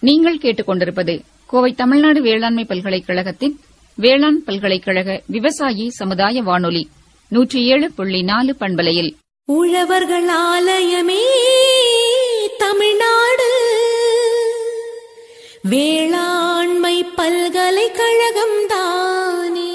நீங்கள் கேட்டுக்கொண்டிருப்பது கோவை தமிழ்நாடு வேளாண்மை பல்கலைக்கழகத்தின் வேளாண் பல்கலைக்கழக விவசாயி சமுதாய வானொலி நூற்றி ஏழு புள்ளி நாலு பண்பலையில் உழவர்கள் ஆலயமே தமிழ்நாடு வேளாண்மை பல்கலைக்கழகம் தானே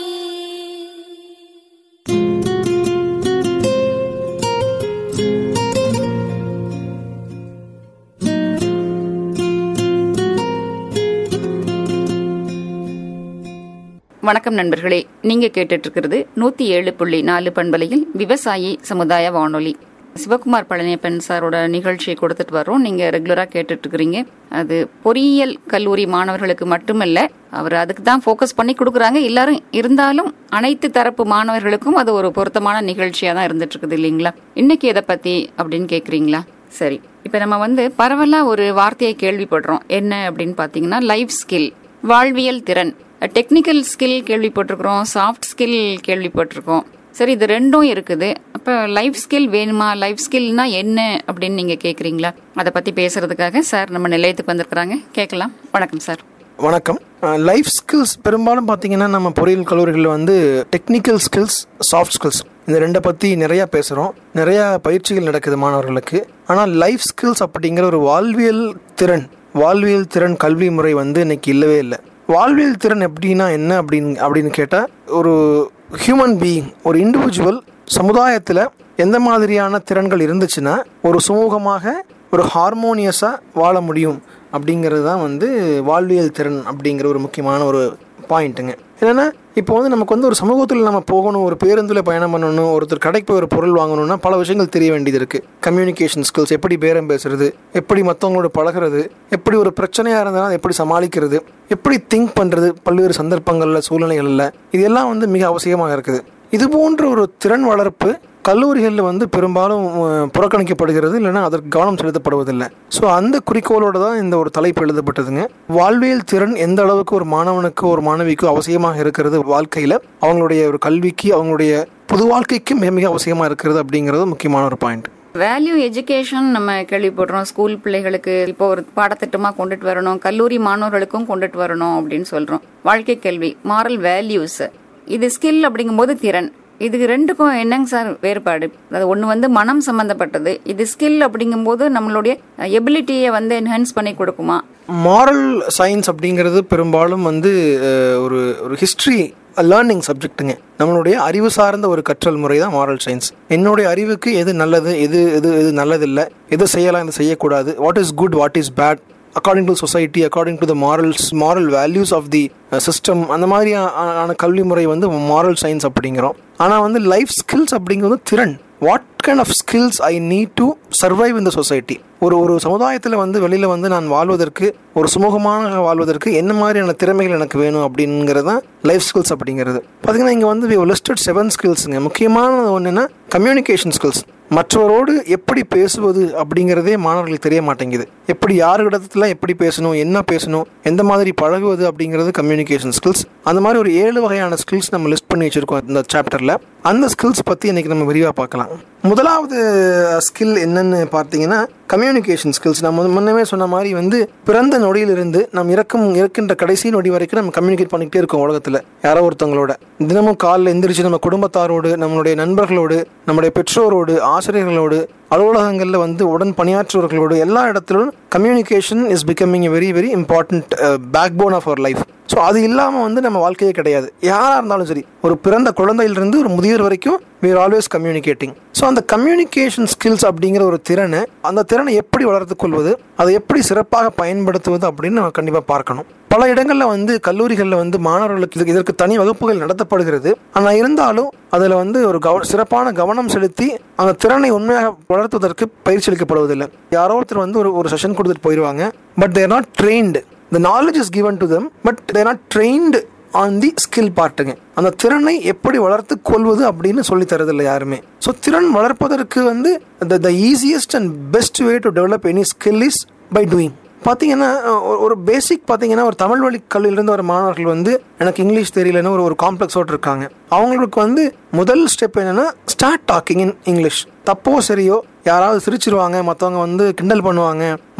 வணக்கம் நண்பர்களே நீங்க கேட்டுட்டு இருக்கிறது நூத்தி ஏழு புள்ளி நாலு பண்பலையில் விவசாயி சமுதாய வானொலி சிவகுமார் பழனியப்பன் சாரோட நிகழ்ச்சியை கொடுத்துட்டு வரோம் நீங்க ரெகுலரா கேட்டுட்டு இருக்கிறீங்க அது பொறியியல் கல்லூரி மாணவர்களுக்கு மட்டுமல்ல அவர் அதுக்கு தான் ஃபோக்கஸ் பண்ணி கொடுக்குறாங்க எல்லாரும் இருந்தாலும் அனைத்து தரப்பு மாணவர்களுக்கும் அது ஒரு பொருத்தமான நிகழ்ச்சியா தான் இருந்துட்டு இருக்குது இல்லைங்களா இன்னைக்கு எதை பத்தி அப்படின்னு கேக்குறீங்களா சரி இப்ப நம்ம வந்து பரவலா ஒரு வார்த்தையை கேள்விப்படுறோம் என்ன அப்படின்னு பாத்தீங்கன்னா லைஃப் ஸ்கில் வாழ்வியல் திறன் டெக்னிக்கல் ஸ்கில் கேள்விப்பட்டிருக்கிறோம் சாஃப்ட் ஸ்கில் கேள்விப்பட்டிருக்கோம் சரி இது ரெண்டும் இருக்குது அப்ப லைஃப் ஸ்கில் வேணுமா லைஃப் ஸ்கில்னா என்ன அப்படின்னு நீங்க கேக்குறீங்களா அதை பத்தி பேசுறதுக்காக சார் நம்ம நிலையத்துக்கு வந்திருக்கிறாங்க கேட்கலாம் வணக்கம் சார் வணக்கம் லைஃப் ஸ்கில்ஸ் பெரும்பாலும் பார்த்தீங்கன்னா நம்ம பொறியியல் கல்லூரிகளில் வந்து டெக்னிக்கல் ஸ்கில்ஸ் சாஃப்ட் ஸ்கில்ஸ் இந்த ரெண்டை பற்றி நிறையா பேசுகிறோம் நிறையா பயிற்சிகள் நடக்குது மாணவர்களுக்கு ஆனால் லைஃப் ஸ்கில்ஸ் அப்படிங்கிற ஒரு வாழ்வியல் திறன் வாழ்வியல் திறன் கல்வி முறை வந்து இன்னைக்கு இல்லவே இல்லை வாழ்வியல் திறன் எப்படின்னா என்ன அப்படின்னு அப்படின்னு கேட்டால் ஒரு ஹியூமன் பீயிங் ஒரு இண்டிவிஜுவல் சமுதாயத்தில் எந்த மாதிரியான திறன்கள் இருந்துச்சுன்னா ஒரு சுமூகமாக ஒரு ஹார்மோனியஸாக வாழ முடியும் அப்படிங்கிறது தான் வந்து வாழ்வியல் திறன் அப்படிங்கிற ஒரு முக்கியமான ஒரு பாயிண்ட்டுங்க என்னென்னா இப்போ வந்து நமக்கு வந்து ஒரு சமூகத்தில் நம்ம போகணும் ஒரு பேருந்தில் பயணம் பண்ணணும் ஒருத்தர் கடைக்கு போய் ஒரு பொருள் வாங்கணும்னா பல விஷயங்கள் தெரிய வேண்டியது இருக்குது கம்யூனிகேஷன் ஸ்கில்ஸ் எப்படி பேரம் பேசுறது எப்படி மற்றவங்களோட பழகிறது எப்படி ஒரு பிரச்சனையாக இருந்தாலும் எப்படி சமாளிக்கிறது எப்படி திங்க் பண்ணுறது பல்வேறு சந்தர்ப்பங்களில் சூழ்நிலைகளில் இதெல்லாம் வந்து மிக அவசியமாக இருக்குது இது போன்ற ஒரு திறன் வளர்ப்பு கல்லூரிகளில் வந்து பெரும்பாலும் அஹ், புறக்கணிக்கப்படுகிறது இல்லைன்னா அதற்கு கவனம் செலுத்தப்படுவதில்லை ஸோ அந்த குறிக்கோளோட தான் இந்த ஒரு தலைப்பு எழுதப்பட்டதுங்க வாழ்வியல் திறன் எந்த அளவுக்கு ஒரு மாணவனுக்கு ஒரு மாணவிக்கு அவசியமாக இருக்கிறது வாழ்க்கையில் அவங்களுடைய ஒரு கல்விக்கு அவங்களுடைய புது வாழ்க்கைக்கு மிக மிக அவசியமாக இருக்கிறது அப்படிங்கிறது முக்கியமான ஒரு பாயிண்ட் வேல்யூ எஜுகேஷன் நம்ம கேள்விப்படுறோம் ஸ்கூல் பிள்ளைகளுக்கு இப்போ ஒரு பாடத்திட்டமா கொண்டுட்டு வரணும் கல்லூரி மாணவர்களுக்கும் கொண்டுட்டு வரணும் அப்படின்னு சொல்றோம் வாழ்க்கை கல்வி மாரல் வேல்யூஸ் இது ஸ்கில் அப்படிங்கும்போது திறன் இதுக்கு ரெண்டுக்கும் என்னங்க சார் வேறுபாடு அது ஒன்று வந்து மனம் சம்பந்தப்பட்டது இது ஸ்கில் அப்படிங்கும்போது நம்மளுடைய எபிலிட்டியை வந்து என்ஹான்ஸ் பண்ணி கொடுக்குமா மாரல் சயின்ஸ் அப்படிங்கிறது பெரும்பாலும் வந்து அஹ், ஒரு ஒரு ஹிஸ்ட்ரி லேர்னிங் சப்ஜெக்ட்டுங்க நம்மளுடைய அறிவு சார்ந்த ஒரு கற்றல் முறை தான் மாரல் சயின்ஸ் என்னுடைய அறிவுக்கு எது நல்லது எது எது எது நல்லதில்லை எது செய்யலாம் எது செய்யக்கூடாது what is good what is bad according to society according to the morals moral values of the system அந்த மாதிரி ஆ- ஆன கல்வி முறை வந்து மாரல் சயின்ஸ் அப்படிங்கிறோம் ஆனால் வந்து லைஃப் ஸ்கில்ஸ் அப்படிங்கிறது திறன் what kind of skills I need to survive இந்த சொசைட்டி ஒரு ஒரு சமுதாயத்தில் வந்து வெளியில் வந்து நான் வாழ்வதற்கு ஒரு சுமூகமான வாழ்வதற்கு என்ன மாதிரியான திறமைகள் எனக்கு வேணும் அப்படிங்கிறது தான் லைஃப் ஸ்கில்ஸ் அப்படிங்கிறது பார்த்தீங்கன்னா இங்கே வந்து லிஸ்டட் செவன் ஸ்கில்ஸுங்க முக்கியமானது ஒன்றுன்னா கம்யூனிகேஷன் ஸ்கில்ஸ் மற்றவரோடு எப்படி பேசுவது அப்படிங்கிறதே மாணவர்களுக்கு தெரிய மாட்டேங்குது எப்படி யாருக்கிடத்துல எப்படி பேசணும் என்ன பேசணும் எந்த மாதிரி பழகுவது அப்படிங்கிறது கம்யூனிகேஷன் ஸ்கில்ஸ் அந்த மாதிரி ஒரு ஏழு வகையான ஸ்கில்ஸ் நம்ம லிஸ்ட் பண்ணி வச்சிருக்கோம் இந்த சாப்டரில் அந்த ஸ்கில்ஸ் பற்றி இன்னைக்கு நம்ம விரிவாக பார்க்கலாம் முதலாவது ஸ்கில் என்னன்னு பார்த்தீங்கன்னா கம்யூனிகேஷன் ஸ்கில்ஸ் நம்ம முன்னமே சொன்ன மாதிரி வந்து பிறந்த நொடியிலிருந்து நம் இறக்கும் இருக்கின்ற கடைசி நொடி வரைக்கும் நம்ம கம்யூனிகேட் பண்ணிக்கிட்டே இருக்கோம் உலகத்தில் யாரோ ஒருத்தவங்களோட தினமும் காலைல எந்திரிச்சு நம்ம குடும்பத்தாரோடு நம்மளுடைய நண்பர்களோடு நம்முடைய பெற்றோரோடு ஆசிரியர்களோடு அலுவலகங்களில் வந்து உடன் பணியாற்றுவர்களோடு எல்லா இடத்திலும் communication is becoming a very very important backbone of our life so அது இல்லாமல் வந்து நம்ம வாழ்க்கையே கிடையாது யாராக இருந்தாலும் சரி ஒரு பிறந்த குழந்தையிலிருந்து ஒரு முதியோர் வரைக்கும் we are always communicating so அந்த கம்யூனிகேஷன் ஸ்கில்ஸ் அப்படிங்கிற ஒரு திறனை அந்த திறனை எப்படி வளர்த்துக் கொள்வது அதை எப்படி சிறப்பாக பயன்படுத்துவது அப்படின்னு நம்ம கண்டிப்பாக பார்க்கணும் பல இடங்களில் வந்து கல்லூரிகளில் வந்து மாணவர்களுக்கு இதுக்கு இதற்கு தனி வகுப்புகள் நடத்தப்படுகிறது ஆனால் இருந்தாலும் அதில் வந்து ஒரு கவ சிறப்பான கவனம் செலுத்தி அந்த திறனை உண்மையாக வளர்த்துவதற்கு பயிற்சி அளிக்கப்படுவதில்லை யாரோ ஒருத்தர் வந்து ஒரு ஒரு செஷன் கொடுத்துட்டு போயிடுவாங்க but they're not trained the knowledge is given to them but they're not trained on the skill பார்ட்டுங்க அந்த திறனை எப்படி வளர்த்து கொள்வது அப்படின்னு சொல்லி தரதில்லை யாருமே ஸோ திறன் வளர்ப்பதற்கு வந்து the easiest and best way to develop any skill is by doing பார்த்தீங்கன்னா ஒரு- ஒரு பேசிக் பார்த்தீங்கன்னா ஒரு தமிழ் வழி கல்வியிலிருந்து வர மாணவர்கள் வந்து எனக்கு இங்கிலீஷ் தெரியலன்னு ஒரு ஒரு காம்ப்ளெக்ஸோடு இருக்காங்க அவங்களுக்கு வந்து முதல் ஸ்டெப் என்னன்னா ஸ்டார்ட் டாக்கிங் இன் இங்கிலீஷ் தப்போ சரியோ யாராவது சிரிச்சிருவாங்க மற்றவங்க வந்து கிண்டல் பண்ணுவாங்க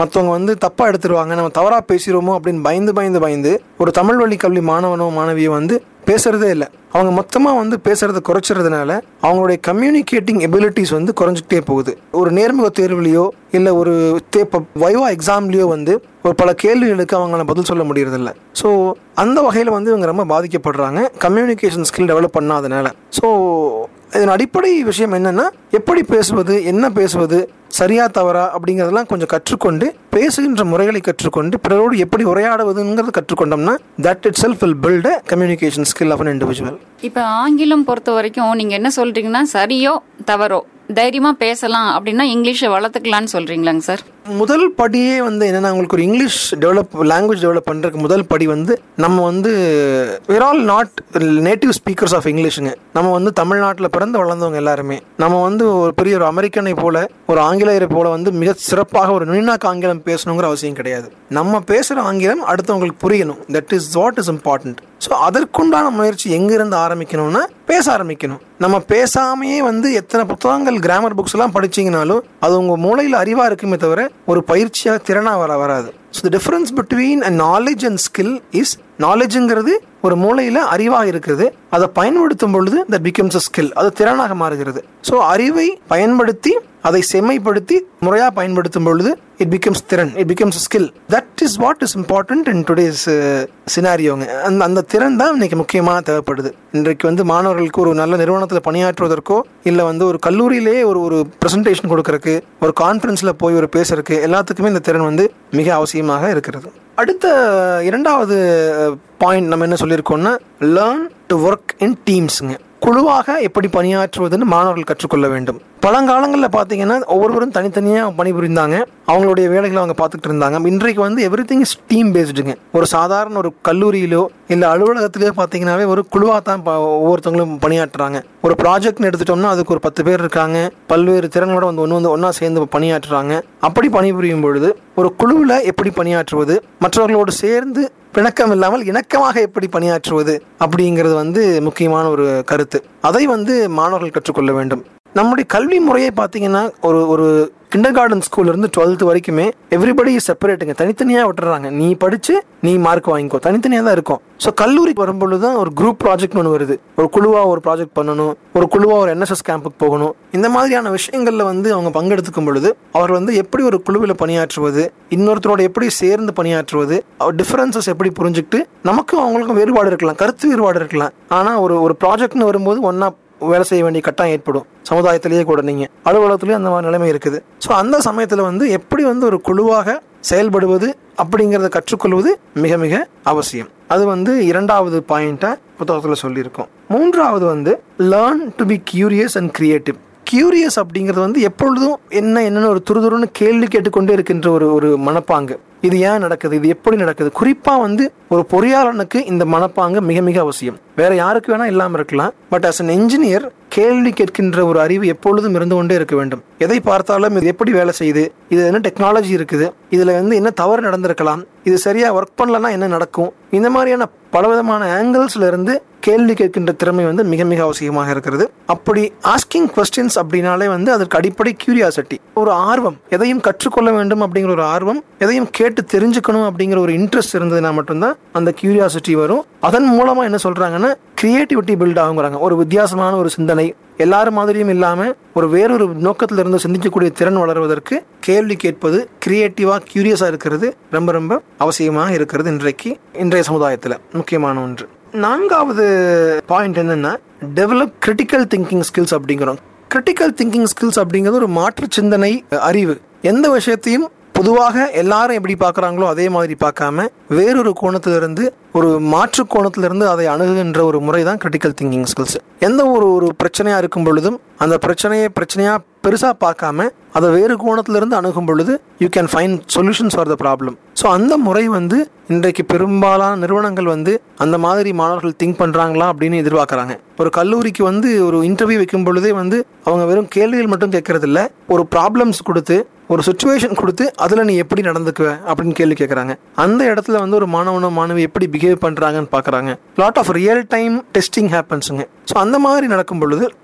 மற்றவங்க வந்து தப்பா எடுத்துருவாங்க நம்ம தவறா பேசிடுவோமோ அப்படின்னு பயந்து பயந்து பயந்து ஒரு தமிழ் வழி கல்வி மாணவனோ மாணவியோ வந்து பேசுறதே இல்லை அவங்க மொத்தமாக வந்து பேசுறத குறைச்சிறதுனால அவங்களுடைய கம்யூனிகேட்டிங் எபிலிட்டிஸ் வந்து குறைஞ்சிக்கிட்டே போகுது ஒரு நேர்முக தேர்வுலையோ இல்லை ஒரு தே வைவா எக்ஸாம்லேயோ வந்து ஒரு பல கேள்விகளுக்கு அவங்களால பதில் சொல்ல முடியறதில்ல ஸோ அந்த வகையில் வந்து இவங்க ரொம்ப பாதிக்கப்படுறாங்க கம்யூனிகேஷன் ஸ்கில் டெவலப் பண்ணாதனால ஸோ இதன் அடிப்படை விஷயம் என்னன்னா எப்படி பேசுவது என்ன பேசுவது சரியா தவறா அப்படிங்கிறதெல்லாம் கொஞ்சம் கற்றுக்கொண்டு பேசுகின்ற முறைகளை கற்றுக்கொண்டு பிறரோடு எப்படி உரையாடுவதுங்கிறது கற்றுக்கொண்டோம்னா that itself will build a communication skill of an individual இப்ப ஆங்கிலம் பொறுத்த வரைக்கும் நீங்க என்ன சொல்றீங்கன்னா சரியோ தவறோ தைரியமா பேசலாம் அப்படின்னா இங்கிலீஷை வளர்த்துக்கலாம்னு சொல்றீங்களாங்க சார் முதல் படியே வந்து என்னன்னா உங்களுக்கு ஒரு இங்கிலீஷ் டெவலப் லாங்குவேஜ் டெவலப் பண்றதுக்கு முதல் படி வந்து நம்ம வந்து we're all not native speakers of இங்கிலீஷுங்க நம்ம வந்து தமிழ்நாட்டில் பிறந்து வளர்ந்தவங்க எல்லாருமே நம்ம வந்து ஒரு பெரிய ஒரு அமெரிக்கனை போல ஒரு ஆங்கிலேயரை போல வந்து மிக சிறப்பாக ஒரு நுண்ணாக்கு ஆங்கிலம் பேசணுங்கிற அவசியம் கிடையாது நம்ம பேசுகிற ஆங்கிலம் அடுத்தவங்களுக்கு புரியணும் that is what is important so அதற்குண்டான முயற்சி எங்கிருந்து ஆரம்பிக்கணும்னா பேச ஆரம்பிக்கணும் நம்ம பேசாமையே வந்து எத்தனை புத்தகங்கள் கிராமர் புக்ஸ் எல்லாம் படிச்சீங்கனாலும் அது உங்க மூளையில் அறிவா இருக்குமே தவிர ஒரு பயிற்சியாக திறனா வர வராது so the difference between a knowledge and skill is நாலேஜுங்கிறது ஒரு மூளையில அறிவாக இருக்குது அதை பயன்படுத்தும் பொழுது தட் பிகம்ஸ் அ ஸ்கில் அது திறனாக மாறுகிறது ஸோ அறிவை பயன்படுத்தி அதை செம்மைப்படுத்தி முறையாக பயன்படுத்தும் பொழுது இட் பிகம்ஸ் திறன் it becomes skill that is what is important in today's சினாரியோங்க அந்த அந்த திறன் தான் இன்னைக்கு முக்கியமாக தேவைப்படுது இன்றைக்கு வந்து மாணவர்களுக்கு ஒரு நல்ல நிறுவனத்தில் பணியாற்றுவதற்கோ இல்லை வந்து ஒரு கல்லூரியிலேயே ஒரு ஒரு ப்ரெசன்டேஷன் கொடுக்கறதுக்கு ஒரு கான்ஃபரன்ஸில் போய் ஒரு பேசுறதுக்கு எல்லாத்துக்குமே இந்த திறன் வந்து மிக அவசியமாக இருக்கிறது அடுத்த இரண்டாவது பாயிண்ட் நம்ம என்ன சொல்லியிருக்கோம்னா லேர்ன் டு ஒர்க் இன் டீம்ஸுங்க குழுவாக எப்படி பணியாற்றுவதுன்னு மாணவர்கள் கற்றுக்கொள்ள வேண்டும் பழங்காலங்களில் பார்த்தீங்கன்னா ஒவ்வொருவரும் தனித்தனியாக பணிபுரிந்தாங்க அவங்களுடைய வேலைகளை அவங்க பார்த்துட்டு இருந்தாங்க இன்றைக்கு வந்து எவ்ரி திங் இஸ் டீம் பேஸ்டுங்க ஒரு சாதாரண ஒரு கல்லூரியிலோ இல்லை அலுவலகத்திலேயோ பார்த்தீங்கன்னாவே ஒரு குழுவாக தான் ப- ஒவ்வொருத்தவங்களும் பணியாற்றுறாங்க ஒரு ப்ராஜெக்ட்னு எடுத்துட்டோம்னா அதுக்கு ஒரு பத்து பேர் இருக்காங்க பல்வேறு திறன்களோட வந்து ஒன்று வந்து ஒன்றா சேர்ந்து பணியாற்றுறாங்க அப்படி பணிபுரியும் பொழுது ஒரு குழுவில் எப்படி பணியாற்றுவது மற்றவர்களோடு சேர்ந்து பிணக்கம் இல்லாமல் இணக்கமாக எப்படி பணியாற்றுவது அப்படிங்கிறது வந்து முக்கியமான ஒரு கருத்து அதை வந்து மாணவர்கள் கற்றுக்கொள்ள வேண்டும் நம்முடைய கல்வி முறையை பார்த்தீங்கன்னா ஒரு ஒரு கிண்டர் கார்டன் ஸ்கூல்ல இருந்து டுவெல்த் வரைக்குமே எவ்ரிபடி செப்பரேட்டுங்க தனித்தனியாக விட்டுறாங்க நீ படிச்சு நீ மார்க் வாங்கிக்கோ தனித்தனியாக தான் இருக்கும் ஸோ கல்லூரிக்கு வரும்பொழுது தான் ஒரு குரூப் ப்ராஜெக்ட் ஒன்று வருது ஒரு குழுவாக ஒரு ப்ராஜெக்ட் பண்ணணும் ஒரு குழுவாக ஒரு என்எஸ்எஸ் கேம்புக்கு போகணும் இந்த மாதிரியான விஷயங்களில் வந்து அவங்க பங்கெடுத்துக்கும் பொழுது அவர் வந்து எப்படி ஒரு குழுவில் பணியாற்றுவது இன்னொருத்தரோட எப்படி சேர்ந்து பணியாற்றுவது அவர் டிஃபரன்சஸ் எப்படி புரிஞ்சுக்கிட்டு நமக்கும் அவங்களுக்கும் வேறுபாடு இருக்கலாம் கருத்து வேறுபாடு இருக்கலாம் ஆனால் ஒரு ஒரு ப்ராஜெக்ட்னு வரும்போது ஒன்றா வேலை செய்ய வேண்டிய கட்டாயம் ஏற்படும் சமுதாயத்திலேயே கூட நீங்க அலுவலகத்திலேயே அந்த மாதிரி நிலைமை இருக்குது ஸோ அந்த சமயத்தில் வந்து எப்படி வந்து ஒரு குழுவாக செயல்படுவது அப்படிங்கிறத கற்றுக்கொள்வது மிக மிக அவசியம் அது வந்து இரண்டாவது பாயிண்டா புத்தகத்தில் சொல்லியிருக்கோம் மூன்றாவது வந்து learn to be curious and creative curious அப்படிங்கிறது வந்து எப்பொழுதும் என்ன என்னன்னு ஒரு துருதுருன்னு கேள்வி கேட்டுக்கொண்டே இருக்கின்ற ஒரு ஒரு மனப்பாங்கு இது ஏன் நடக்குது இது எப்படி நடக்குது குறிப்பா வந்து ஒரு பொறியாளனுக்கு இந்த மனப்பாங்கு மிக மிக அவசியம் வேற யாருக்கு வேணா இல்லாம இருக்கலாம் பட் அஸ் அன் என்ஜினியர் கேள்வி கேட்கின்ற ஒரு அறிவு எப்பொழுதும் இருந்து கொண்டே இருக்க வேண்டும் எதை பார்த்தாலும் இது எப்படி வேலை செய்யுது இது என்ன டெக்னாலஜி இருக்குது இதுல வந்து என்ன தவறு நடந்திருக்கலாம் இது சரியா ஒர்க் பண்ணலன்னா என்ன நடக்கும் இந்த மாதிரியான பலவிதமான ஆங்கிள்ஸ்ல இருந்து கேள்வி கேட்கின்ற திறமை வந்து மிக மிக அவசியமாக இருக்கிறது அப்படி ஆஸ்கிங் கொஸ்டின்ஸ் அப்படின்னாலே வந்து அதற்கு அடிப்படை கியூரியாசிட்டி ஒரு ஆர்வம் எதையும் கற்றுக்கொள்ள வேண்டும் அப்படிங்கிற ஒரு ஆர்வம் எதையும் கேட்டு தெரிஞ்சுக்கணும் அப்படிங்கிற ஒரு இன்ட்ரெஸ்ட் இருந்ததுன்னா மட்டும்தான் அந்த கியூரியாசிட்டி வரும் அதன் மூலமா என்ன சொல்றாங்கன்னா கிரியேட்டிவிட்டி பில்ட் ஆகுங்கிறாங்க ஒரு வித்தியாசமான ஒரு சிந்தனை எல்லாரும் மாதிரியும் இல்லாம ஒரு வேறொரு நோக்கத்துல இருந்து சிந்திக்கக்கூடிய திறன் வளர்வதற்கு கேள்வி கேட்பது கிரியேட்டிவா கியூரியஸா இருக்கிறது ரொம்ப ரொம்ப அவசியமாக இருக்கிறது இன்றைக்கு இன்றைய சமுதாயத்துல முக்கியமான ஒன்று நான்காவது பாயிண்ட் என்னன்னா டெவலப் கிரிட்டிக்கல் திங்கிங் ஸ்கில்ஸ் அப்படிங்கிறோம் கிரிட்டிக்கல் திங்கிங் ஸ்கில்ஸ் அப்படிங்கிறது ஒரு மாற்று சிந்தனை அறிவு எந்த விஷயத்தையும் பொதுவாக எல்லாரும் எப்படி பார்க்கறாங்களோ அதே மாதிரி பார்க்காம வேறொரு கோணத்திலிருந்து ஒரு மாற்று கோணத்திலிருந்து அதை அணுகுகின்ற ஒரு முறை தான் கிரிட்டிக்கல் திங்கிங் ஸ்கில்ஸ் எந்த ஒரு ஒரு பிரச்சனையா இருக்கும் பொழுதும் அந்த பிரச்சனையை பிரச்சனையா பெருசா பார்க்காம அதை வேறு கோணத்திலிருந்து அணுகும் பொழுது you can find solutions for the problem so அந்த முறை வந்து இன்றைக்கு பெரும்பாலான நிறுவனங்கள் வந்து அந்த மாதிரி மாணவர்கள் திங்க் பண்றாங்களா அப்படின்னு எதிர்பார்க்கறாங்க ஒரு கல்லூரிக்கு வந்து ஒரு இன்டர்வியூ வைக்கும் பொழுதே வந்து அவங்க வெறும் கேள்விகள் மட்டும் கேட்கறது இல்ல ஒரு ப்ராப்ளம்ஸ் கொடுத்து ஒரு சுச்சுவேஷன் கொடுத்து அதில் நீ எப்படி நடந்துக்குவ அப்படின்னு கேள்வி கேட்குறாங்க அந்த இடத்துல வந்து ஒரு மாணவனோ மாணவி எப்படி பிஹேவ் பண்ணுறாங்கன்னு பார்க்குறாங்க lot of real time testing ஹேப்பன்ஸுங்க ஸோ அந்த மாதிரி நடக்கும் பொழுது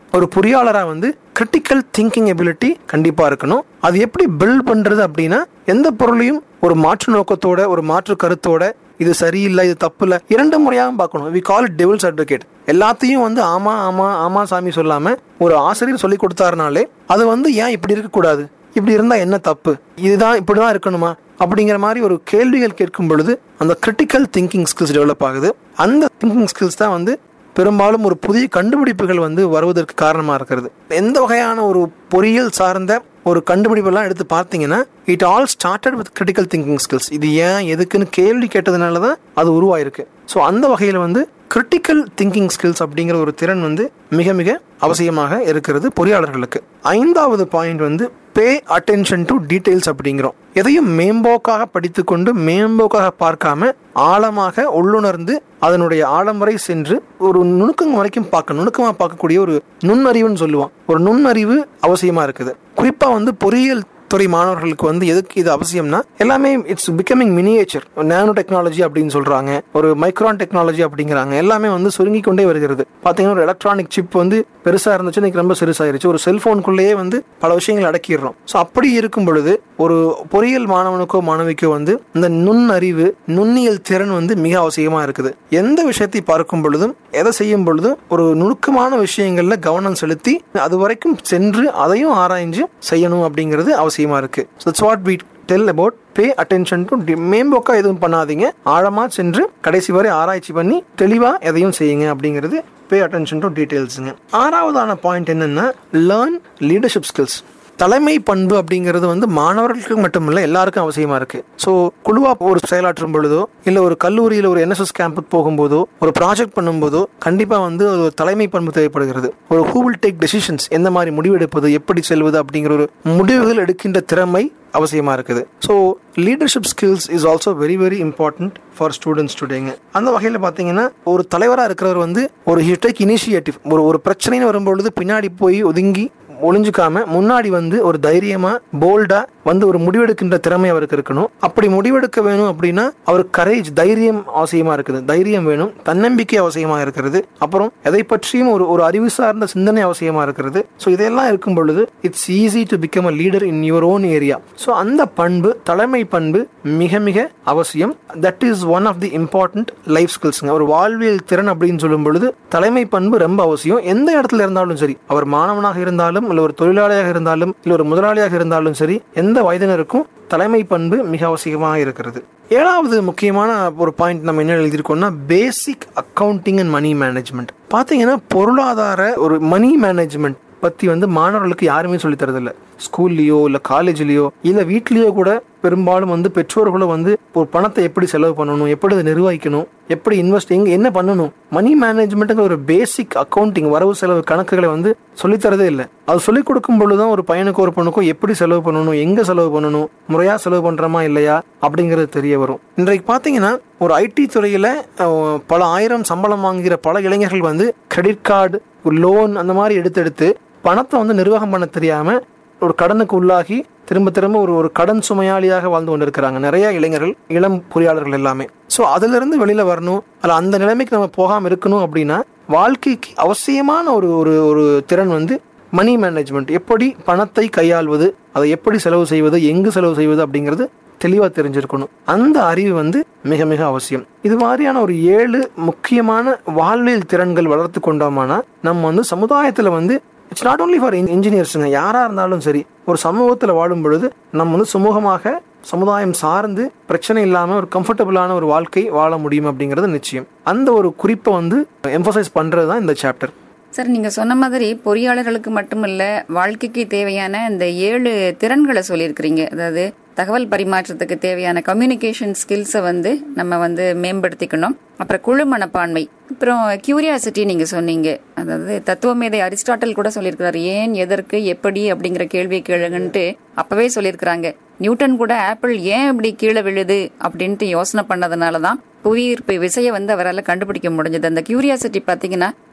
ஒரு பொறியாளரா வந்து கிரிட்டிக்கல் திங்கிங் எபிலிட்டி கண்டிப்பா இருக்கணும் அது எப்படி பில்ட் பண்றது அப்படின்னா எந்த பொருளையும் ஒரு மாற்று நோக்கத்தோட ஒரு மாற்று கருத்தோட இது சரியில்லை இது தப்பு இல்லை இரண்டு முறையாகவும் பார்க்கணும் we call it devil's advocate எல்லாத்தையும் வந்து ஆமா ஆமா ஆமா சாமி சொல்லாம ஒரு ஆசிரியர் சொல்லி கொடுத்தாருனாலே அது வந்து ஏன் இப்படி இருக்கக்கூடாது இப்படி இருந்தா என்ன தப்பு இதுதான் இப்படிதான் இருக்கணுமா அப்படிங்கிற மாதிரி ஒரு கேள்விகள் கேட்கும் பொழுது அந்த கிரிட்டிக்கல் திங்கிங் ஸ்கில்ஸ் டெவலப் ஆகுது அந்த திங்கிங் ஸ்கில்ஸ் தான் வந்து பெரும்பாலும் ஒரு புதிய கண்டுபிடிப்புகள் வந்து வருவதற்கு காரணமா இருக்கிறது எந்த வகையான ஒரு பொறியியல் சார்ந்த ஒரு கண்டுபிடிப்பெல்லாம் எடுத்து பார்த்தீங்கன்னா it all started with critical thinking skills இது ஏன் எதுக்குன்னு கேள்வி கேட்டதுனால தான் அது உருவாயிருக்கு ஸோ அந்த வகையில் வந்து கிரிட்டிக்கல் திங்கிங் ஸ்கில்ஸ் அப்படிங்கிற ஒரு திறன் வந்து மிக மிக அவசியமாக இருக்கிறது பொறியாளர்களுக்கு ஐந்தாவது பாயிண்ட் வந்து பே அட்டென்ஷன் டு டீடைல்ஸ் அப்படிங்கிறோம் எதையும் மேம்போக்காக படித்துக்கொண்டு மேம்போக்காக பார்க்காம ஆழமாக உள்ளுணர்ந்து அதனுடைய ஆழம் வரை சென்று ஒரு நுணுக்கம் வரைக்கும் பார்க்க நுணுக்கமாக பார்க்கக்கூடிய ஒரு நுண்ணறிவுன்னு சொல்லுவோம் ஒரு நுண்ணறிவு அவசியமா இருக்குது குறிப்பா வந்து பொறியியல் துறை மாணவர்களுக்கு வந்து எதுக்கு இது அவசியம்னா எல்லாமே it's becoming miniature nano technology அப்படின்னு சொல்றாங்க ஒரு மைக்ரான் டெக்னாலஜி அப்படிங்கிறாங்க எல்லாமே வந்து சுருங்கி கொண்டே வருகிறது பாத்தீங்கன்னா ஒரு எலக்ட்ரானிக் சிப் வந்து பெருசா இருந்துச்சு இன்னைக்கு ரொம்ப சிறுசாயிருச்சு ஒரு செல்போனுக்குள்ளேயே வந்து பல விஷயங்கள் அடக்கிடுறோம் ஸோ அப்படி இருக்கும் பொழுது ஒரு பொறியியல் மாணவனுக்கோ மாணவிக்கோ வந்து இந்த நுண்ணறிவு நுண்ணியல் திறன் வந்து மிக அவசியமா இருக்குது எந்த விஷயத்தை பார்க்கும் பொழுதும் எதை செய்யும் பொழுதும் ஒரு நுணுக்கமான விஷயங்கள்ல கவனம் செலுத்தி அது வரைக்கும் சென்று அதையும் ஆராய்ஞ்சு செய்யணும் அப்படிங்கிறது அவசியமா இருக்கு so what we tell about pay attention to மேம்போக்கா எதுவும் பண்ணாதீங்க ஆழமா சென்று கடைசி வரை ஆராய்ச்சி பண்ணி தெளிவா எதையும் செய்யுங்க அப்படிங்கிறது பே அட்டென்ஷன் டு டீடைல்ஸுங்க ஆறாவதான பாயிண்ட் என்னன்னா லேர்ன் லீடர்ஷிப் ஸ்கில்ஸ் தலைமை பண்பு அப்படிங்கிறது வந்து மாணவர்களுக்கு மட்டுமில்ல எல்லாருக்கும் அவசியமா இருக்கு ஸோ குழுவா ஒரு செயலாற்றும் பொழுதோ இல்ல ஒரு கல்லூரியில் ஒரு என்எஸ்எஸ் கேம்புக்கு போகும்போதோ ஒரு ப்ராஜெக்ட் பண்ணும்போதோ கண்டிப்பா வந்து ஒரு தலைமை பண்பு தேவைப்படுகிறது ஒரு ஹூ வில் டேக் டெசிஷன்ஸ் எந்த மாதிரி முடிவெடுப்பது எப்படி செல்வது அப்படிங்கிற ஒரு முடிவுகள் எடுக்கின்ற திறமை அவசியமா இருக்குது so leadership skills is also very very important for students டுடேங்க அந்த வகையில் பார்த்தீங்கன்னா ஒரு தலைவராக இருக்கிறவர் வந்து ஒரு ஹி டேக் இனிஷியேட்டிவ் ஒரு ஒரு பிரச்சனைன்னு வரும்பொழுது பின்னாடி போய் ஒதுங்கி ஒளிஞ்சுக்காம முன்னாடி வந்து ஒரு தைரியமா போல்டா வந்து ஒரு முடிவெடுக்கின்ற திறமை அவருக்கு இருக்கணும் அப்படி முடிவெடுக்க வேணும் அப்படின்னா அவருக்கு கரேஜ் தைரியம் அவசியமா இருக்குது தைரியம் வேணும் தன்னம்பிக்கை அவசியமா இருக்கிறது அப்புறம் எதை பற்றியும் ஒரு ஒரு அறிவு சார்ந்த சிந்தனை அவசியமா இருக்கிறது ஸோ இதெல்லாம் இருக்கும் பொழுது it's easy to become a leader in your own area so அந்த பண்பு தலைமை பண்பு மிக மிக அவசியம் that is one of the important life ஸ்கில்ஸ்ங்க ஒரு வாழ்வியல் திறன் அப்படின்னு சொல்லும் பொழுது தலைமை பண்பு ரொம்ப அவசியம் எந்த இடத்துல இருந்தாலும் சரி அவர் மாணவனாக இருந்தாலும் இல்ல ஒரு தொழிலாளியாக இருந்தாலும் இல்ல ஒரு முதலாளியாக இருந்தாலும் சரி எந்த வயதினருக்கும் தலைமை பண்பு மிக அவசியமாக இருக்கிறது ஏழாவது முக்கியமான ஒரு பாயிண்ட் நம்ம என்ன எழுதியிருக்கோம்னா basic accounting and money management பாத்தீங்கன்னா பொருளாதார ஒரு மணி மேனேஜ்மெண்ட் பத்தி வந்து மாணவர்களுக்கு யாருமே சொல்லி தரதில்ல ஸ்கூல்லயோ இல்ல காலேஜ்லயோ இல்ல வீட்லயோ கூட பெரும்பாலும் வந்து பெற்றோர்களும் வந்து ஒரு பணத்தை எப்படி செலவு பண்ணணும் எப்படி அதை நிர்வகிக்கணும் எப்படி இன்வெஸ்ட் எங்க என்ன பண்ணணும் மணி மேனேஜ்மெண்ட்டுங்கிற ஒரு பேசிக் அக்கௌண்டிங் வரவு செலவு கணக்குகளை வந்து சொல்லித்தரதே இல்லை அது சொல்லிக் கொடுக்கும் பொழுதுதான் ஒரு பையனுக்கோ ஒரு பொண்ணுக்கோ எப்படி செலவு பண்ணணும் எங்க செலவு பண்ணணும் முறையா செலவு பண்றோமா இல்லையா அப்படிங்கிறது தெரிய வரும் இன்றைக்கு பாத்தீங்கன்னா ஒரு ஐடி துறையில அஹ், பல ஆயிரம் சம்பளம் வாங்குகிற பல இளைஞர்கள் வந்து கிரெடிட் கார்டு லோன் அந்த மாதிரி எடுத்து எடுத்து பணத்தை வந்து நிர்வாகம் பண்ண தெரியாம ஒரு கடனுக்கு உள்ளாகி திரும்ப திரும்ப ஒரு ஒரு கடன் சுமையாளியாக வாழ்ந்து கொண்டிருக்கிறாங்க நிறைய இளைஞர்கள் இளம் பொறியாளர்கள் எல்லாமே ஸோ அதுல இருந்து வெளியில வரணும் அல்ல அந்த நிலைமைக்கு நம்ம போகாம இருக்கணும் அப்படின்னா வாழ்க்கைக்கு அவசியமான ஒரு ஒரு ஒரு திறன் வந்து மணி மேனேஜ்மெண்ட் எப்படி பணத்தை கையாள்வது அதை எப்படி செலவு செய்வது எங்கு செலவு செய்வது அப்படிங்கிறது தெளிவா தெரிஞ்சிருக்கணும் அந்த அறிவு வந்து மிக மிக அவசியம் இது மாதிரியான ஒரு ஏழு முக்கியமான வாழ்வியல் திறன்கள் வளர்த்து கொண்டோமானா நம்ம வந்து சமுதாயத்துல வந்து இட்ஸ் நாட் ஓன்லி ஃபார் இன்ஜினியர்ஸுங்க யாரா இருந்தாலும் சரி ஒரு சமூகத்துல வாழும் பொழுது நம்ம வந்து சுமூகமாக சமுதாயம் சார்ந்து பிரச்சனை இல்லாம ஒரு கம்ஃபர்டபுளான ஒரு வாழ்க்கை வாழ முடியும் அப்படிங்கிறது நிச்சயம் அந்த ஒரு குறிப்பை வந்து எம்பசைஸ் பண்றது தான் இந்த சாப்டர் சார் நீங்க சொன்ன மாதிரி பொறியாளர்களுக்கு மட்டுமல்ல வாழ்க்கைக்கு தேவையான இந்த ஏழு திறன்களை சொல்லியிருக்கிறீங்க அதாவது தகவல் பரிமாற்றத்துக்கு தேவையான கம்யூனிகேஷன் ஸ்கில்ஸை வந்து நம்ம வந்து மேம்படுத்திக்கணும் அப்புறம் குழு மனப்பான்மை அப்புறம் கியூரியாசிட்டி நீங்க சொன்னீங்க அதாவது தத்துவமேதை அரிஸ்டாட்டல் கூட சொல்லியிருக்கிறாரு ஏன் எதற்கு எப்படி அப்படிங்கிற கேள்வி கேளுங்கன்ட்டு அப்பவே சொல்லியிருக்கிறாங்க நியூட்டன் கூட ஆப்பிள் ஏன் இப்படி கீழே விழுது அப்படின்ட்டு யோசனை பண்ணதுனால தான் புவியீர்ப்பு விசையை வந்து அவரால் கண்டுபிடிக்க முடிஞ்சது அந்த கியூரியாசிட்டி பார்த்தீங்கன்னா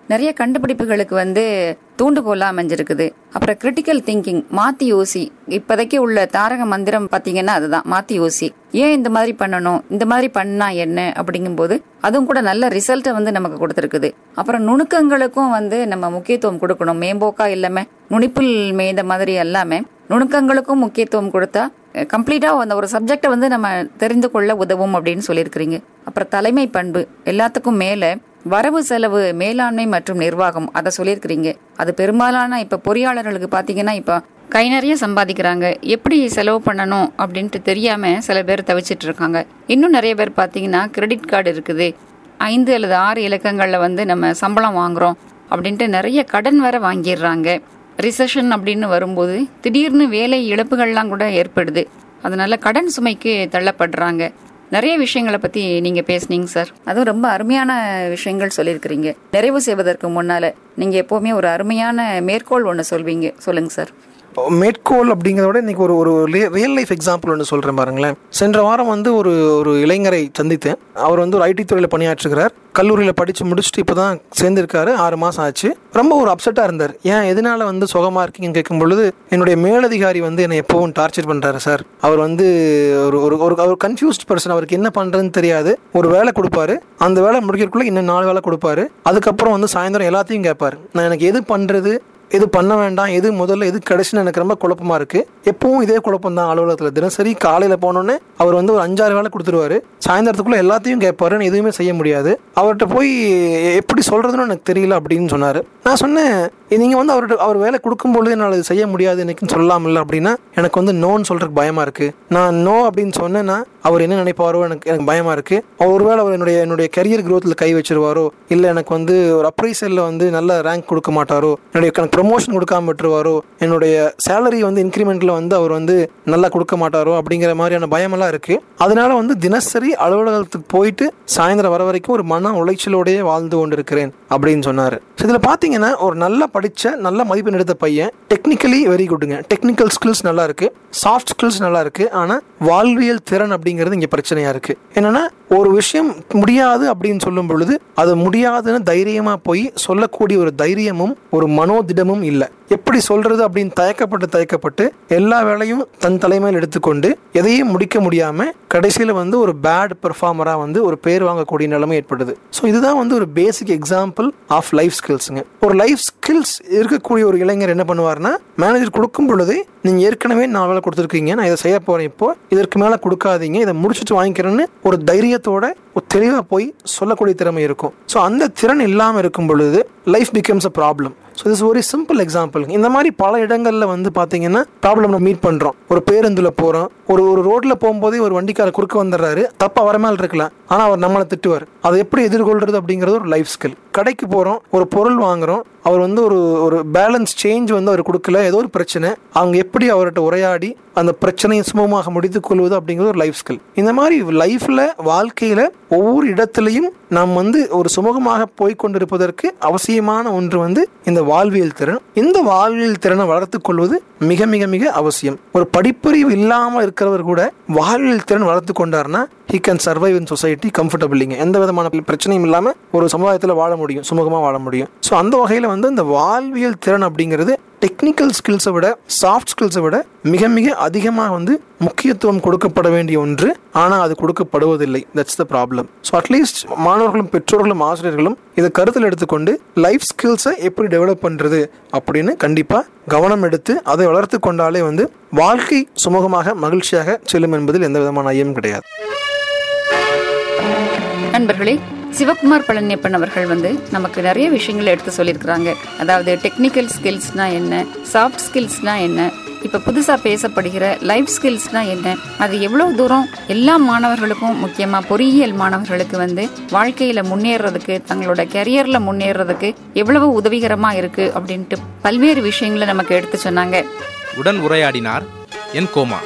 நிறைய கண்டுபிடிப்புகளுக்கு வந்து தூண்டுகோலா அமைஞ்சிருக்குது அப்புறம் கிரிட்டிக்கல் திங்கிங் மாத்தி யோசி இப்போதைக்கு உள்ள தாரக மந்திரம் பாத்தீங்கன்னா அதுதான் மாத்தி யோசி ஏன் இந்த மாதிரி பண்ணணும் இந்த மாதிரி பண்ணா என்ன அப்படிங்கும்போது அதுவும் கூட நல்ல ரிசல்ட்டை வந்து நமக்கு கொடுத்துருக்குது அப்புறம் நுணுக்கங்களுக்கும் வந்து நம்ம முக்கியத்துவம் கொடுக்கணும் மேம்போக்கா இல்லாம நுனிப்புல் மேய்ந்த மாதிரி எல்லாமே நுணுக்கங்களுக்கும் முக்கியத்துவம் கொடுத்தா கம்ப்ளீட்டா அந்த ஒரு சப்ஜெக்டை வந்து நம்ம தெரிந்து கொள்ள உதவும் அப்படின்னு சொல்லியிருக்கிறீங்க அப்புறம் தலைமை பண்பு எல்லாத்துக்கும் மேல வரவு செலவு மேலாண்மை மற்றும் நிர்வாகம் அதை சொல்லியிருக்கிறீங்க அது பெரும்பாலான இப்ப பொறியாளர்களுக்கு பாத்தீங்கன்னா இப்ப கை நிறைய சம்பாதிக்கிறாங்க எப்படி செலவு பண்ணணும் அப்படின்ட்டு தெரியாம சில பேர் தவிச்சிட்டு இருக்காங்க இன்னும் நிறைய பேர் பாத்தீங்கன்னா கிரெடிட் கார்டு இருக்குது ஐந்து அல்லது ஆறு இலக்கங்கள்ல வந்து நம்ம சம்பளம் வாங்குறோம் அப்படின்ட்டு நிறைய கடன் வர வாங்கிடுறாங்க ரிசெஷன் அப்படின்னு வரும்போது திடீர்னு வேலை இழப்புகள்லாம் கூட ஏற்படுது அதனால கடன் சுமைக்கு தள்ளப்படுறாங்க நிறைய விஷயங்களை பத்தி நீங்க பேசுனீங்க சார் அதுவும் ரொம்ப அருமையான விஷயங்கள் சொல்லியிருக்கிறீங்க நிறைவு செய்வதற்கு முன்னால நீங்க எப்பவுமே ஒரு அருமையான மேற்கோள் ஒன்று சொல்வீங்க சொல்லுங்க சார் மேற்கோள் அப்படிங்கிறத விட இன்னைக்கு ஒரு ஒரு ரியல் லைஃப் எக்ஸாம்பிள் ஒன்று சொல்கிறேன் பாருங்களேன் சென்ற வாரம் வந்து ஒரு ஒரு இளைஞரை சந்தித்தேன் அவர் வந்து ஒரு ஐடி துறையில் பணியாற்றுகிறார் கல்லூரியில் படித்து முடிச்சுட்டு இப்போ தான் சேர்ந்திருக்காரு ஆறு மாதம் ஆச்சு ரொம்ப ஒரு அப்செட்டாக இருந்தார் ஏன் எதனால வந்து சுகமாக இருக்கீங்கன்னு கேட்கும் பொழுது என்னுடைய மேலதிகாரி வந்து என்னை எப்பவும் டார்ச்சர் பண்ணுறாரு சார் அவர் வந்து ஒரு ஒரு ஒரு அவர் கன்ஃபியூஸ்ட் பர்சன் அவருக்கு என்ன பண்ணுறதுன்னு தெரியாது ஒரு வேலை கொடுப்பாரு அந்த வேலை முடிக்கிறதுக்குள்ள இன்னும் நாலு வேலை கொடுப்பாரு அதுக்கப்புறம் வந்து சாயந்தரம் எல்லாத்தையும் கேட்பாரு நான் எனக்கு எது பண்ணுறது எது பண்ண வேண்டாம் எது முதல்ல எது கடைசின்னு எனக்கு ரொம்ப குழப்பமா இருக்கு எப்பவும் இதே குழப்பம் தான் அலுவலகத்தில் தினசரி காலையில் போனோன்னே அவர் வந்து ஒரு அஞ்சாறு வேலை கொடுத்துருவாரு சாயந்தரத்துக்குள்ள எல்லாத்தையும் கேட்பாரு நான் எதுவுமே செய்ய முடியாது அவர்கிட்ட போய் எப்படி சொல்றதுன்னு எனக்கு தெரியல அப்படின்னு சொன்னாரு நான் சொன்னேன் நீங்க வந்து அவர்கிட்ட அவர் வேலை கொடுக்கும்பொழுது என்னால் அது செய்ய முடியாது எனக்கு சொல்லலாம் இல்லை அப்படின்னா எனக்கு வந்து நோன்னு சொல்றதுக்கு பயமா இருக்கு நான் நோ அப்படின்னு சொன்னேன்னா அவர் என்ன நினைப்பாரோ எனக்கு எனக்கு பயமா இருக்கு அவர் ஒருவேளை அவர் என்னுடைய என்னுடைய கரியர் growthல கை வச்சிருவாரோ இல்லை எனக்கு வந்து ஒரு அப்ரைசல்ல வந்து நல்ல ரேங்க் கொடுக்க மாட்டாரோ என்னுடைய எனக்கு ப்ரொமோஷன் கொடுக்காம விட்டுருவாரோ என்னுடைய சேலரி வந்து இன்க்ரிமெண்ட்ல வந்து அவர் வந்து நல்லா கொடுக்க மாட்டாரோ அப்படிங்கிற மாதிரியான பயமெல்லாம் இருக்கு அதனால வந்து தினசரி அலுவலகத்துக்கு போயிட்டு சாயந்தரம் வர வரைக்கும் ஒரு மன உளைச்சலோடயே வாழ்ந்து கொண்டிருக்கிறேன் அப்படின்னு சொன்னாரு இதுல பாத்தீங்கன்னா ஒரு நல்லா படிச்ச நல்ல மதிப்பெண் எடுத்த பையன் டெக்னிக்கலி வெரி குட்டுங்க டெக்னிக்கல் ஸ்கில்ஸ் நல்லா இருக்கு சாஃப்ட் ஸ்கில்ஸ் நல்லா இருக்கு ஆனா வாழ்வியல் திறன் அப்படிங்கிறது இங்க பிரச்சனையா இருக்கு என்னன்னா ஒரு விஷயம் முடியாது அப்படின்னு சொல்லும் பொழுது அது முடியாதுன்னு தைரியமா போய் சொல்லக்கூடிய ஒரு தைரியமும் ஒரு மனோதிடமும் இல்லை எப்படி சொல்றது அப்படின்னு தயக்கப்பட்டு தயக்கப்பட்டு எல்லா வேலையும் தன் தலைமையில் எடுத்துக்கொண்டு எதையும் முடிக்க முடியாம கடைசியில வந்து ஒரு பேட் பெர்ஃபார்மரா வந்து ஒரு பேர் வாங்கக்கூடிய நிலைமை ஏற்படுது ஸோ இதுதான் வந்து ஒரு பேசிக் எக்ஸாம்பிள் ஆஃப் லைஃப் ஸ்கில்ஸுங்க ஒரு லைஃப் ஸ்கில்ஸ் இருக்கக்கூடிய ஒரு இளைஞர் என்ன பண்ணுவார்னா மேனேஜர் கொடுக்கும் பொழுதே நீங்க ஏற்கனவே நான் வேலை கொடுத்துருக்கீங்க நான் இதை செய்ய போறேன் இப்போ இதற்கு மேல கொடுக்காதீங்க இதை முடிச்சுட்டு வாங்கிக்கிறேன்னு ஒரு தைரியத்தோட ஒரு தெளிவா போய் சொல்லக்கூடிய திறமை இருக்கும் ஸோ அந்த திறன் இல்லாம இருக்கும் பொழுது life becomes a problem so this ஒரு சிம்பிள் எக்ஸாம்பிள் இந்த மாதிரி பல இடங்கள்ல வந்து பாத்தீங்கன்னா ப்ராப்ளம் நம்ம மீட் பண்றோம் ஒரு பேருந்துல போறோம் ஒரு ஒரு ரோட்ல போகும்போதே ஒரு வண்டிக்கார குறுக்க வந்துடுறாரு தப்பா வர மேல இருக்கலாம் ஆனா அவர் நம்மளை திட்டுவார் அதை எப்படி எதிர்கொள்றது அப்படிங்கிறது ஒரு லைஃப் ஸ்கில் கடைக்கு போறோம் ஒரு பொருள் வாங்குறோம் அவர் வந்து ஒரு ஒரு பேலன்ஸ் சேஞ்ச் வந்து அவர் கொடுக்கல ஏதோ ஒரு பிரச்சனை அவங்க எப்படி அவர்கிட்ட உரையாடி அந்த பிரச்சனையை சுமூகமாக முடித்துக் கொள்வது அப்படிங்கிறது ஒரு லைஃப் ஸ்கில் இந்த மாதிரி லைஃப்ல வாழ்க்கையில ஒவ்வொரு இடத்துலையும் நாம் வந்து ஒரு சுமூகமாக போய் கொண்டிருப்பதற்கு அவசியமான ஒன்று வந்து இந்த வாழ்வியல் திறன் இந்த வாழ்வியல் திறனை வளர்த்துக் கொள்வது மிக மிக மிக அவசியம் ஒரு படிப்பறிவு இல்லாம இருக்கிறவர் கூட வாழ்வியல் திறன் வளர்த்து கொண்டாருன்னா he can survive in society கம்ஃபர்டபிளிங்க எந்த விதமான பிரச்சனையும் இல்லாம ஒரு சமுதாயத்தில் வாழ முடியும் சுமூகமா வாழ முடியும் ஸோ அந்த வகையில் வந்து இந்த வாழ்வியல் திறன் அப்படிங்கிறது டெக்னிக்கல் ஸ்கில்ஸை விட சாஃப்ட் ஸ்கில்ஸை விட மிக மிக அதிகமாக வந்து முக்கியத்துவம் கொடுக்கப்பட வேண்டிய ஒன்று ஆனால் அது கொடுக்கப்படுவதில்லை that's the problem so at least மாணவர்களும் பெற்றோர்களும் ஆசிரியர்களும் இதை கருத்தில் எடுத்துக்கொண்டு லைஃப் ஸ்கில்ஸை எப்படி டெவலப் பண்ணுறது அப்படின்னு கண்டிப்பாக கவனம் எடுத்து அதை வளர்த்து கொண்டாலே வந்து வாழ்க்கை சுமூகமாக மகிழ்ச்சியாக செல்லும் என்பதில் எந்த விதமான ஐயமும் கிடையாது நண்பர்களே சிவகுமார் பழனியப்பன் அவர்கள் வந்து நமக்கு நிறைய விஷயங்களை எடுத்து சொல்லியிருக்கிறாங்க அதாவது டெக்னிக்கல் ஸ்கில்ஸ்னா என்ன சாஃப்ட் ஸ்கில்ஸ்னா என்ன இப்ப புதுசா பேசப்படுகிற லைஃப் ஸ்கில்ஸ்னா என்ன அது எவ்வளவு தூரம் எல்லா மாணவர்களுக்கும் முக்கியமா பொறியியல் மாணவர்களுக்கு வந்து வாழ்க்கையில முன்னேறதுக்கு தங்களோட கெரியர்ல முன்னேறதுக்கு எவ்வளவு உதவிகரமா இருக்கு அப்படின்ட்டு பல்வேறு விஷயங்களை நமக்கு எடுத்து சொன்னாங்க உடன் உரையாடினார் என் கோமா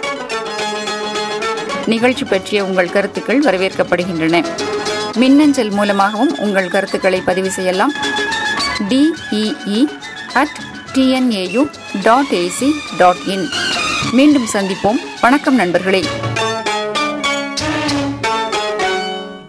நிகழ்ச்சி பற்றிய உங்கள் கருத்துக்கள் வரவேற்கப்படுகின்றன மின்னஞ்சல் மூலமாகவும் உங்கள் கருத்துக்களை பதிவு செய்யலாம் D E E at T N A U dot A C dot in மீண்டும் சந்திப்போம் வணக்கம் நண்பர்களே